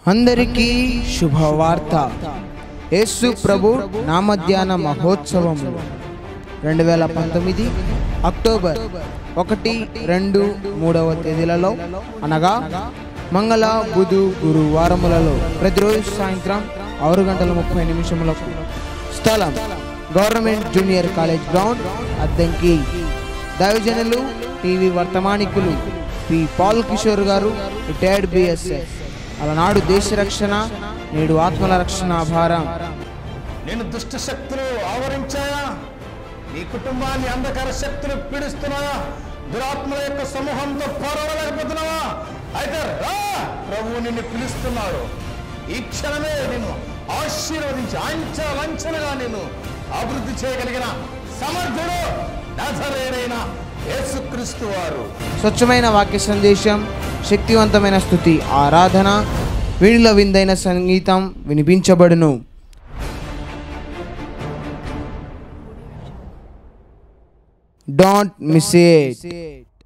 అందరికీ శుభవార్త యేసు ప్రభు నామధ్యాన మహోత్సవము రెండు వేల పంతొమ్మిది అక్టోబర్ ఒకటి రెండు మూడవ తేదీలలో అనగా మంగళ బుధు గురువారములలో ప్రతిరోజు సాయంత్రం ఆరు గంటల ముప్పై నిమిషములకు స్థలం government junior college ground Addanki దైవజనులు టీవీ వర్తమానికులు P Paul Kishore garu retired BSF అలనాడు దేశ రక్షణ నేడు ఆత్మల రక్షణ భారం నేను దుష్ట శక్తులు ఆవరించాయా నీ కుటుంబాన్ని అంధకార శక్తులు పీడిస్తున్నాయా దురాత్మల యొక్క సమూహంతో పోరాడలేకపోతున్నావా అయితే రా ప్రభువు నిన్ను పిలుస్తున్నాడు ఈ క్షణమే నిన్ను ఆశీర్వదించి అంచలంచలుగా నిన్ను అభివృద్ధి చేయగలిగిన సమర్థుడు నజరేడైన యేసుక్రీస్తు వారు స్వచ్ఛమైన వాక్య సందేశం శక్తివంతమైన స్థుతి ఆరాధన వీణుల విందైన సంగీతం వినిపించబడును డోంట్ మిస్ ఇట్